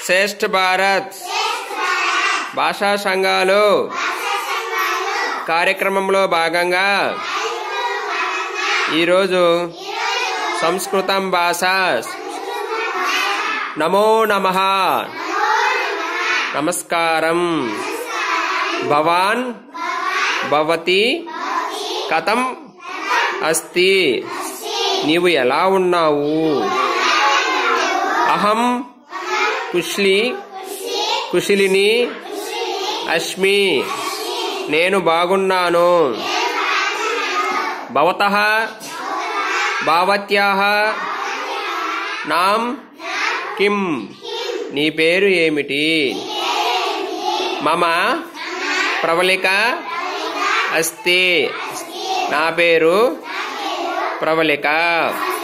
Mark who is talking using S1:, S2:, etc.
S1: శ్రేష్ఠ భారత్ భాషా సంఘాలు కార్యక్రమంలో భాగంగా ఈరోజు సంస్కృతం భాష నమో నమ నమస్కారం భవాన్ భవతి కథం అస్తి నీవు ఎలా ఉన్నావు అహం కుష్లి కుశలిని అస్మి నేను బాగున్నాను భవత భావత్యా నాం కిం నీ పేరు ఏమిటి మమ ప్రవళిక అస్తి నా పేరు ప్రవళిక